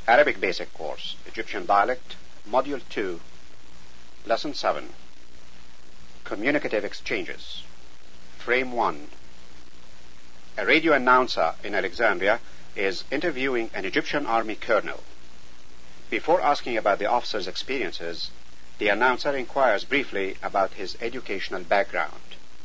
Arabic Basic Course, Egyptian Dialect, Module 2, Lesson 7, Communicative Exchanges, Frame 1. A radio announcer in Alexandria is interviewing an Egyptian army colonel. Before asking about the officer's experiences, the announcer inquires briefly about his educational background.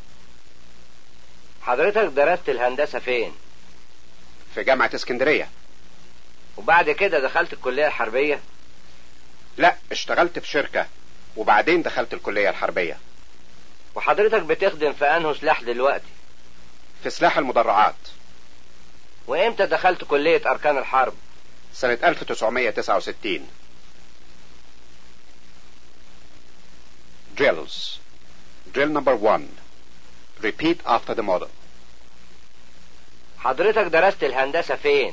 حضرتك درست الهندسة فين؟ في جامعة اسكندرية وبعد كده دخلت الكلية الحربية؟ لا اشتغلت في شركة وبعدين دخلت الكلية الحربية وحضرتك بتخدم في أنه سلاح دلوقتي؟ في سلاح المدرعات وإمتى دخلت كلية أركان الحرب؟ سنة 1969 Drills Drill number one Repeat after the model حضرتك درست الهندسة فين؟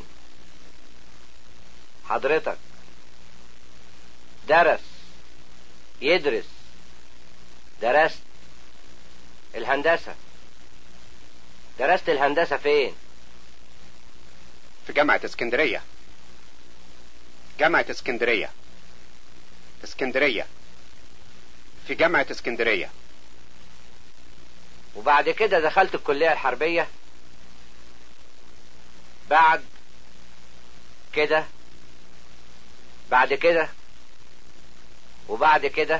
حضرتك درس يدرس درست الهندسة درست الهندسة فين؟ في جامعة اسكندرية جامعة اسكندرية اسكندرية في جامعة اسكندرية وبعد كده دخلت الكلية الحربية بعد كده بعد كده وبعد كده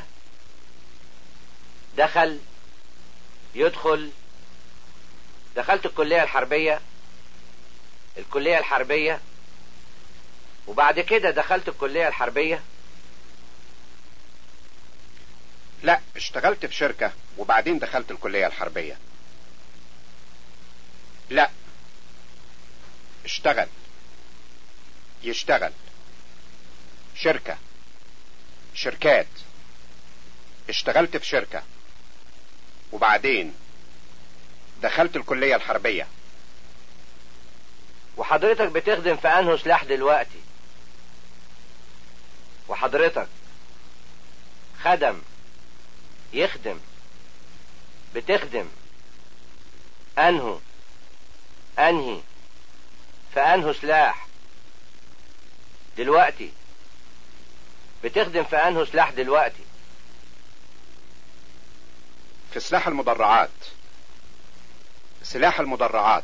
دخل يدخل دخلت الكلية الحربية الكلية الحربية وبعد كده دخلت الكلية الحربية لا اشتغلت في شركة وبعدين دخلت الكلية الحربية لا اشتغل يشتغل شركة شركات اشتغلت في شركة وبعدين دخلت الكلية الحربية وحضرتك بتخدم في أنه سلاح دلوقتي وحضرتك خدم يخدم بتخدم أنه أنهي فأنه سلاح دلوقتي بتخدم في أنه سلاح دلوقتي في سلاح المدرعات سلاح المدرعات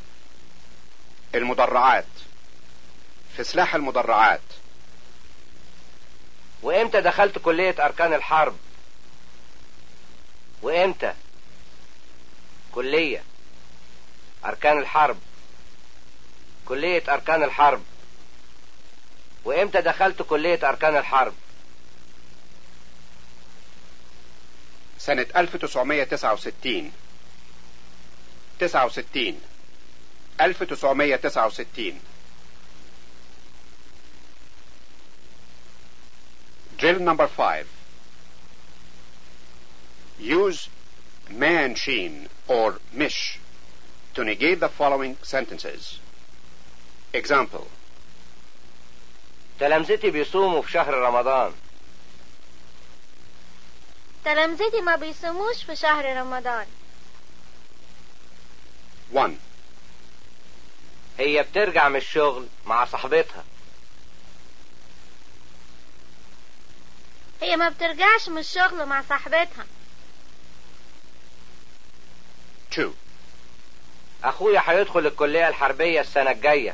المدرعات في سلاح المدرعات وإمتى دخلت كلية أركان الحرب وإمتى كلية أركان الحرب كلية أركان الحرب وإمتى دخلت كلية أركان الحرب سنة 1969 69 1969 Drill number 5 Use man-sheen or mish to negate the following sentences. Example تلامذتي بيصوموا في شهر رمضان تلامذتي ما بيصوموش في شهر رمضان 1. هي بترجع من الشغل مع صاحبتها هي ما بترجعش من الشغل مع صاحبتها 2. أخويا هيدخل الكلية الحربية السنة الجاية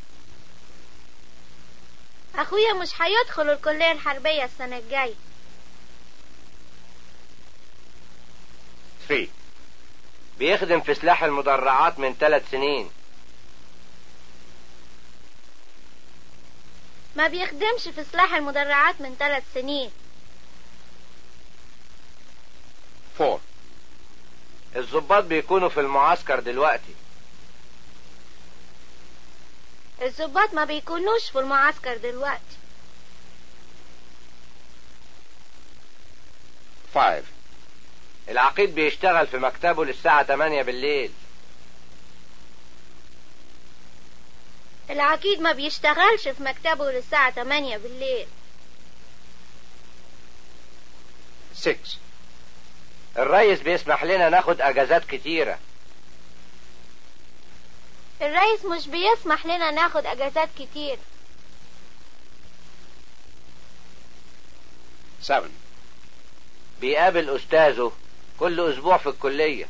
أخويا مش هيدخل الكلية الحربية السنة الجاية 3. بيخدم في سلاح المدرعات من ثلاث سنين ما بيخدمش في سلاح المدرعات من ثلاث سنين 4. الضباط بيكونوا في المعسكر دلوقتي الضباط ما بيكونوش في المعسكر دلوقتي 5. العقيد بيشتغل في مكتبه للساعة 8 بالليل العقيد ما بيشتغلش في مكتبه للساعة 8 بالليل 6. الريس بيسمح لنا ناخد اجازات كتيرة الرئيس مش بيسمح لنا ناخد اجازات كتير 7. بيقابل أستاذه كل أسبوع في الكلية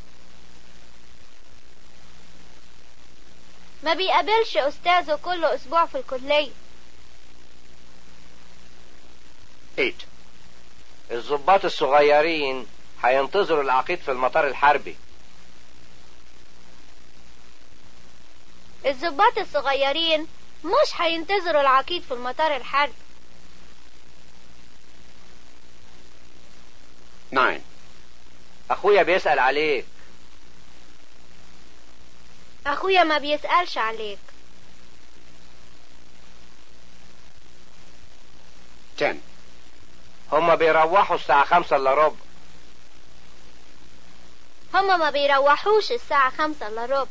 ما بيقابلش أستاذه كل أسبوع في الكلية 8. الضباط الصغيرين هينتظروا العقيد في المطار الحربي الضباط الصغيرين مش هينتظروا العقيد في المطار الحربي 9. أخويا بيسأل عليك أخويا ما بيسألش عليك 10. هما بيروحوا الساعة خمسة إلا ربع هما ما بيروحوش الساعة خمسة إلا ربع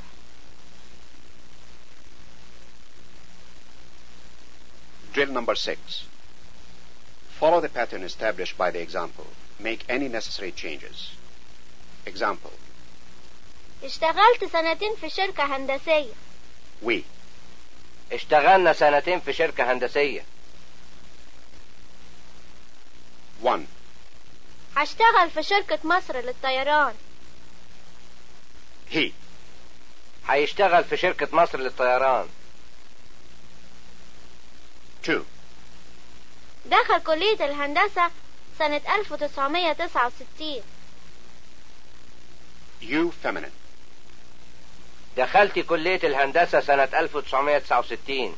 Drill number 6. Follow the pattern established by the example. Make any necessary changes. Example. اشتغلت سنتين في شركة هندسية We. اشتغلنا سنتين في شركة هندسية 1. هشتغل في شركة مصر للطيران He. هيشتغل في شركة مصر للطيران 2. دخل كلية الهندسة سنة 1969 You feminine. دخلت كلية الهندسة سنة 1969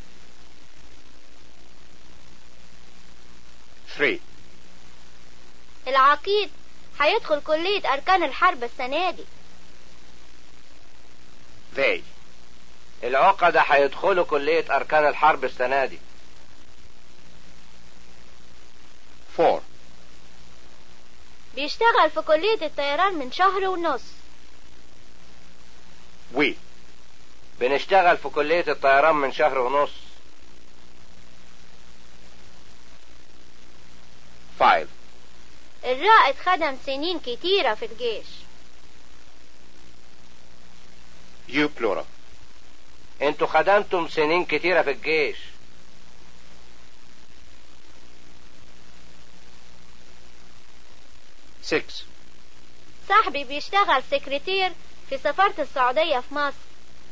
3. العقيد هيدخل كلية أركان الحرب السنة دي They. العقدة هيدخلوا كلية أركان الحرب السنة دي 4. بيشتغل في كلية الطيران من شهر ونص We. بنشتغل في كلية الطيران من شهر ونص 5. الرائد خدم سنين كتيرة في الجيش You plural. انتوا خدمتم سنين كتيرة في الجيش 6. صاحبي بيشتغل سكرتير في سفارة السعودية في مصر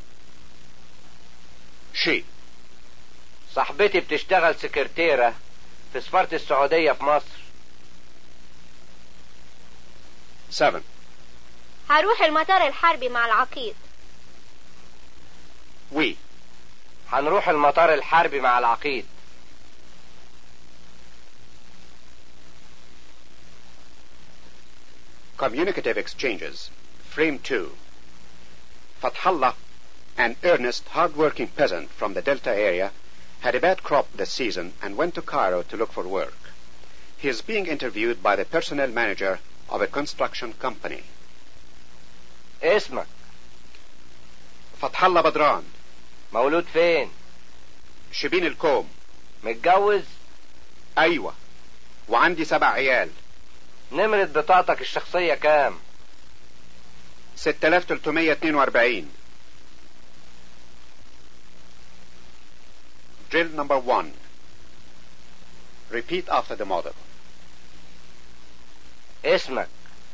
She. صاحبتي بتشتغل سكرتيرة في سفارة السعودية في مصر 7. هروح المطار الحربي مع العقيد We. هنروح المطار الحربي مع العقيد Communicative exchanges. Frame 2. Fathallah, an earnest, hard-working peasant from the Delta area, had a bad crop this season and went to Cairo to look for work. He is being interviewed by the personnel manager of a construction company. اسمك Fathallah Badran, مولود فين شبين الكوم متجوز أيوة وعندي سبع عيال نمرة بطاقتك الشخصية كام 6342 Drill number one. Repeat after the model. اسمك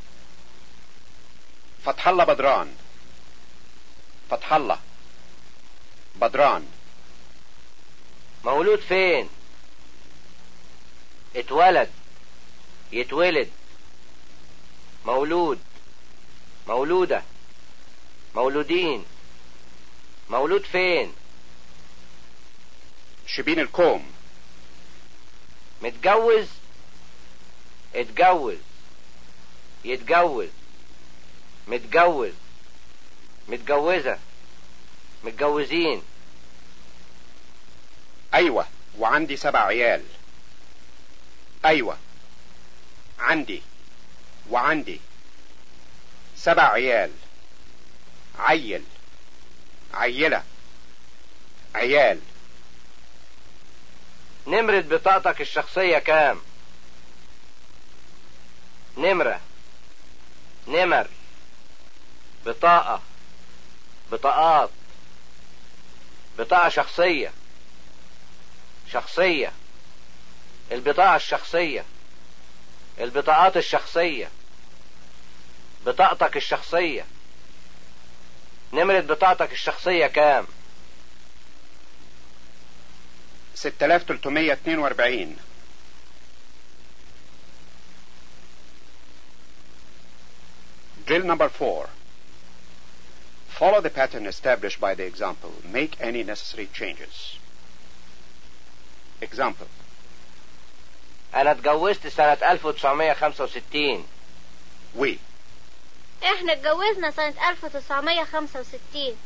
فتح الله بدران فتح الله بدران مولود فين اتولد يتولد مولود مولودة مولودين مولود فين شبين الكوم متجوز اتجوز يتجوز متجوز متجوزة متجوزين أيوة وعندي سبع عيال أيوة عندي وعندي سبع عيال عيل عيلة عيال نمرة بطاقتك الشخصية كام نمرة نمر بطاقة بطاقات بطاقة شخصية شخصية البطاقة الشخصية البطاقات الشخصية بطاقتك الشخصية نمرة بطاقتك الشخصية كام 6342 Drill number 4 Follow the pattern established by the example. Make any necessary changes. Example أنا اتجوزت سنة 1965 We احنا اتجوزنا سنة 1965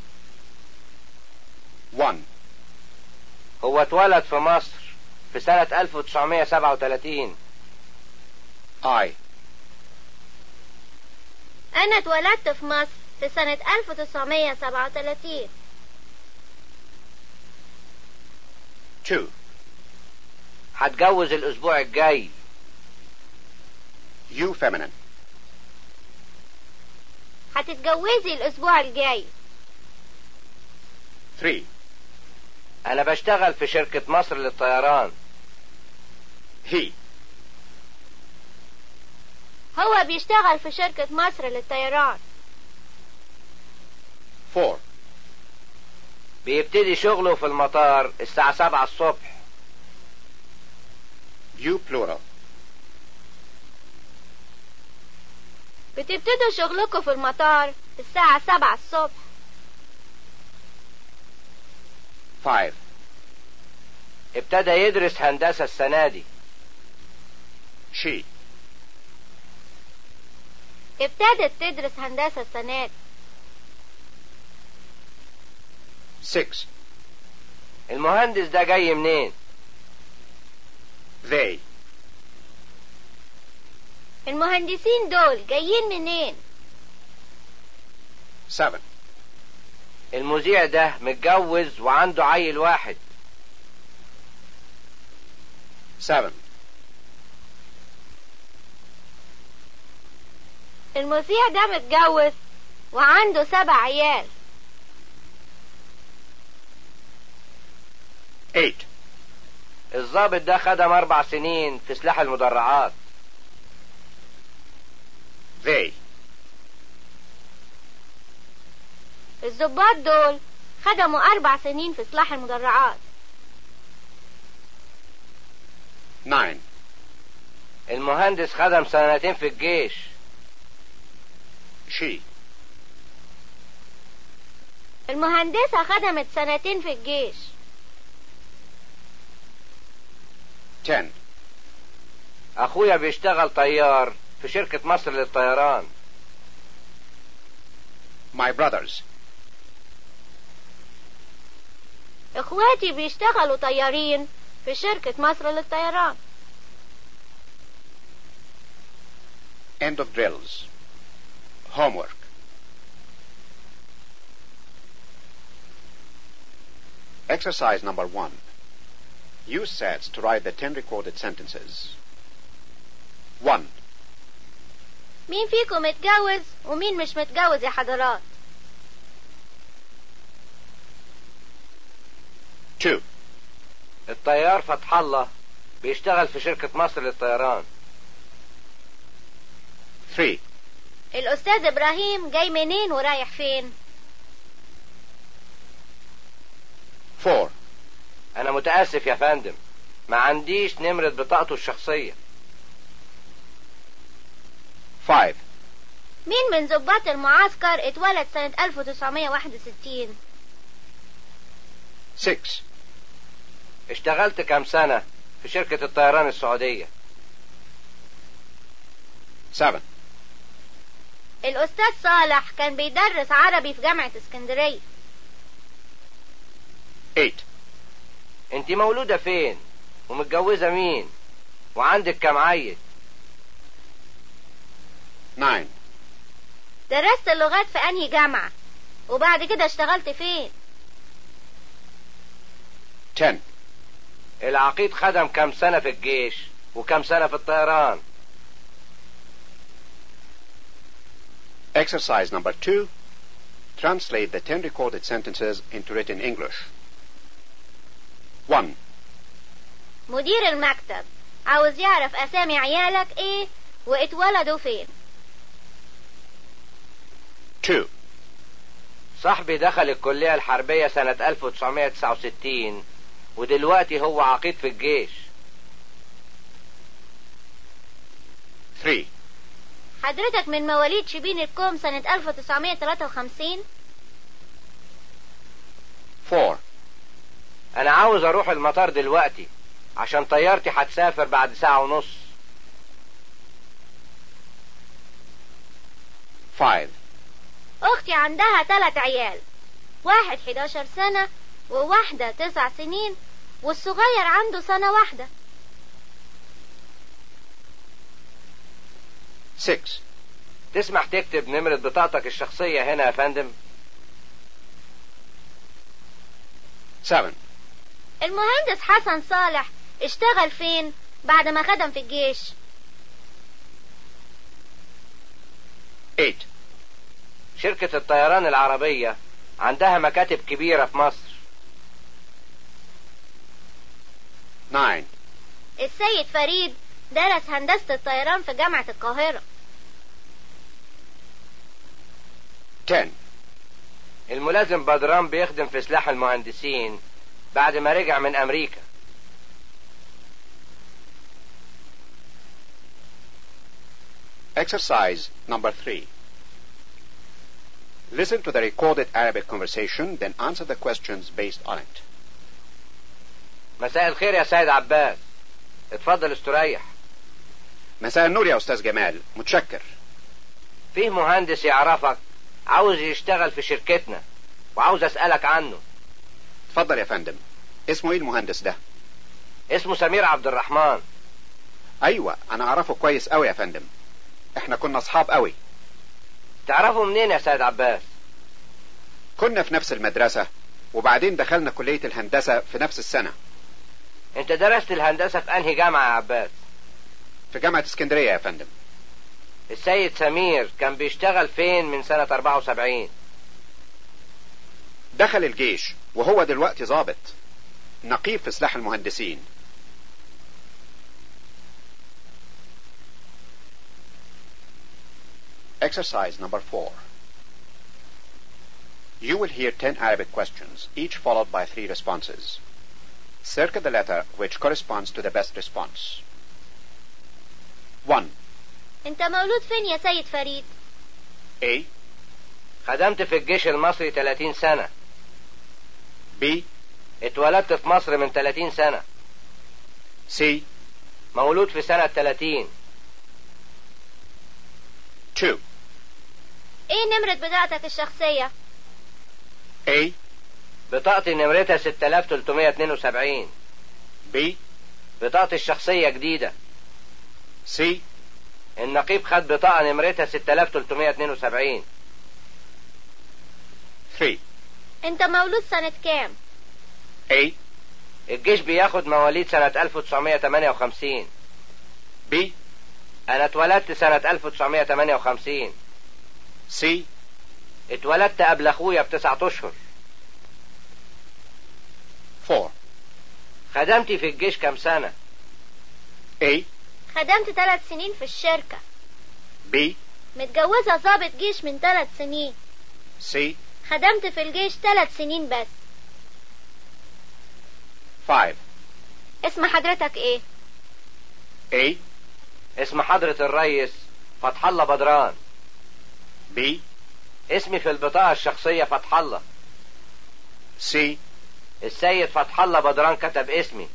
1. هو اتولد في مصر في سنة 1937 I انا اتولدت في مصر في سنة 1937 2. هتجوز الأسبوع الجاي You feminine. هتتجوزي الاسبوع الجاي 3. أنا بشتغل في شركة مصر للطيران He هو بيشتغل في شركة مصر للطيران 4. بيبتدي شغله في المطار الساعة 7 الصبح You plural. بتبتدوا شغلكم في المطار الساعة 7 الصبح 5. ابتدى يدرس هندسة السنة دي She ابتدت تدرس هندسة السنة دي 6. المهندس ده جاي منين They المهندسين دول جايين منين 7. المذيع ده متجوز وعنده عيل واحد 7. المذيع ده متجوز وعنده سبع عيال 8. الضابط ده خدم أربع سنين في سلاح المدرعات They الضباط دول خدموا أربع سنين في سلاح المدرعات 9. المهندس خدم سنتين في الجيش She المهندسة خدمت سنتين في الجيش 10. أخويا بيشتغل طيار في شركة مصر للطيران My brothers اخواتي بيشتغلوا طيارين في شركة مصر للطيران End of drills. Homework. Exercise number one. Use sets to write the ten recorded sentences. 1. مين فيكم متجوز ومين مش متجوز يا حضرات 2. الطيار فتح الله بيشتغل في شركة مصر للطيران 3. الأستاذ إبراهيم جاي منين ورايح فين 4. أنا متأسف يا فندم ما عنديش نمرة بطاقته الشخصية 5. مين من ضباط المعسكر اتولد سنة 1961 6. اشتغلت كام سنة في شركة الطيران السعودية 7. الأستاذ صالح كان بيدرس عربي في جامعة اسكندرية 8. انت مولودة فين ومتجوزة مين وعندك كام عيل 9. درست اللغات في أنهي جامعة وبعد كده اشتغلت فين 10. العقيد خدم كام سنة في الجيش وكام سنة في الطيران Exercise number 2. Translate the 10 recorded sentences into written English. 1. مدير المكتب عاوز يعرف أسامي عيالك إيه واتولدوا فين 2. صاحبي دخل الكلية الحربية سنة 1969 ودلوقتي هو عقيد في الجيش 3. حضرتك من مواليد شبين الكوم سنة 1953 4. انا عاوز اروح المطار دلوقتي عشان طيارتي هتسافر بعد ساعة ونص 5. أختي عندها ثلاث عيال واحد 11 سنة وواحدة تسع سنين والصغير عنده سنة واحدة 6. تسمح تكتب نمرة بطاقتك الشخصية هنا يا فندم 7. المهندس حسن صالح اشتغل فين بعد ما خدم في الجيش 8. شركة الطيران العربية عندها مكاتب كبيرة في مصر 9. السيد فريد درس هندسة الطيران في جامعة القاهرة 10. الملازم بدران بيخدم في سلاح المهندسين بعد ما رجع من أمريكا Exercise number 3. Listen to the recorded Arabic conversation, then answer the questions based on it. مساء الخير يا سيد عباس اتفضل استريح مساء النور يا أستاذ جمال متشكر فيه مهندس يعرفك عاوز يشتغل في شركتنا وعاوز أسألك عنه اتفضل يا فندم اسمه ايه المهندس ده اسمه سمير عبد الرحمن ايوه انا اعرفه كويس قوي يا فندم احنا كنا اصحاب قوي تعرفه منين يا سيد عباس كنا في نفس المدرسة وبعدين دخلنا كلية الهندسة في نفس السنة انت درست الهندسة في انهي جامعة يا عباس في جامعة اسكندرية يا فندم السيد سمير كان بيشتغل فين من سنة 74 دخل الجيش وهو دلوقتي ضابط نقيب في سلاح المهندسين Exercise number four. You will hear ten Arabic questions, each followed by three responses. Circle the letter which corresponds to the best response. 1. انت مولود فين يا سيد فريد A. خدمت في الجيش المصري 30 سنة B. اتولدت في مصر من 30 سنة C. مولود في سنة 30 2. ايه نمرة بطاقتك الشخصية A. بطاقتي نمرتها 6372 B. بطاقتي الشخصية جديدة C. النقيب خد بطاقة نمرتها 6372 3. انت مولود سنة كام A. الجيش بياخد مواليد سنة 1958 B. أنا اتولدت سنة 1958 C. اتولدت قبل أخويا بتسعة أشهر 4. خدمتي في الجيش كام سنة A. خدمت ثلاث سنين في الشركة B. متجوزة ضابط جيش من ثلاث سنين C. خدمت في الجيش ثلاث سنين بس 5. اسم حضرتك ايه A. اسم حضرة الريس فتح الله بدران B. اسمي في البطاقة الشخصية فتح الله C. السيد فتح الله بدران كتب اسمي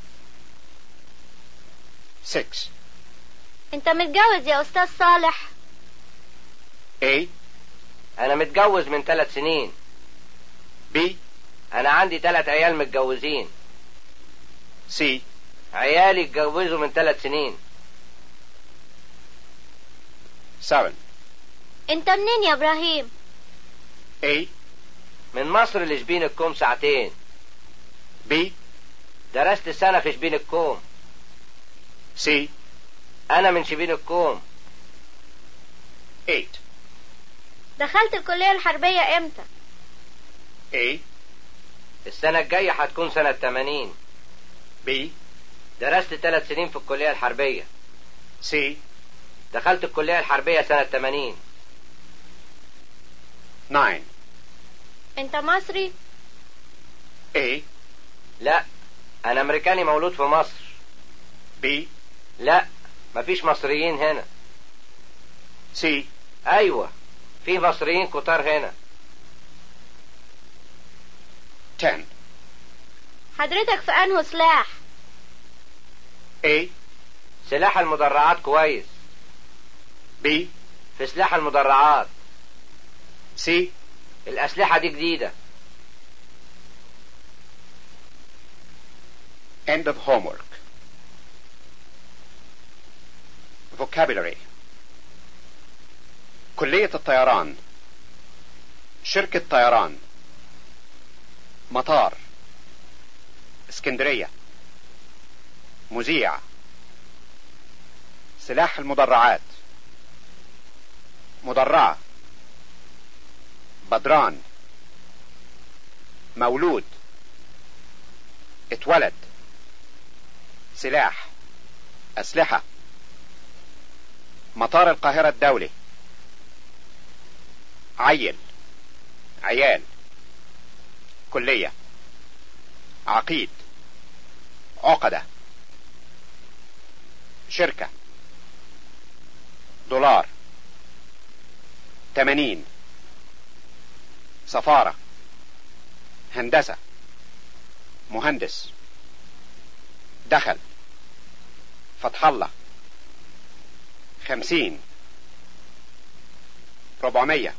6. انت متجوز يا استاذ صالح A. أنا متجوز من ثلاث سنين B. أنا عندي ثلاث عيال متجوزين C. عيالي اتجوزوا من ثلاث سنين 7 انت منين يا ابراهيم A. من مصر لشبين الكوم ساعتين B. درست سنة في شبين الكوم C. أنا من شبين الكوم 8. دخلت الكلية الحربية امتى A. السنة الجاية هتكون سنة 80 B. درست ثلاث سنين في الكلية الحربية C. دخلت الكلية الحربية سنة 80 9 انت مصري A لا أنا أمريكاني مولود في مصر B لا مفيش مصريين هنا C أيوة في مصريين كتار هنا 10 حضرتك في انه سلاح A سلاح المدرعات كويس B في سلاح المدرعات C الأسلحة دي جديدة End of homework. Vocabulary كلية الطيران شركة طيران مطار اسكندرية مذيع سلاح المدرعات مدرعة بدران مولود اتولد سلاح أسلحة مطار القاهرة الدولي عيل عيال كلية عقيد عقدة شركة دولار تمانين سفارة هندسة مهندس دخل فتح الله خمسين ربعمية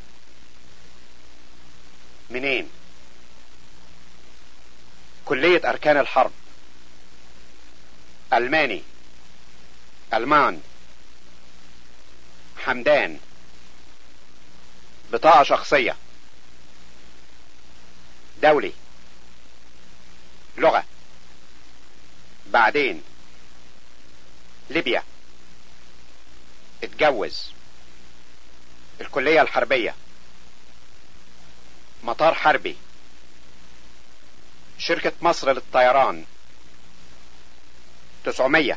منين كلية أركان الحرب ألماني ألمان حمدان بطاقة شخصية دولي لغة بعدين ليبيا اتجوز الكلية الحربية مطار حربي شركة مصر للطيران تسعمية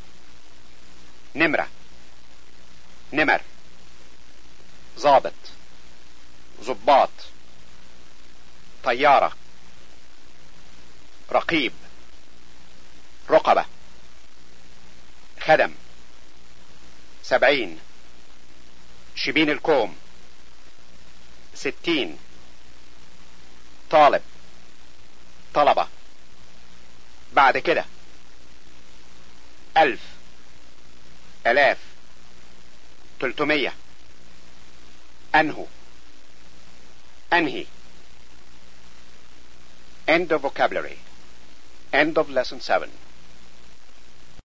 نمرة نمر ضابط ضباط طيارة رقيب رقبة خدم سبعين شبين الكوم ستين طالب طلبة بعد كده ألف ألاف تلتمية أنهو أنهي End of vocabulary. End of lesson 7.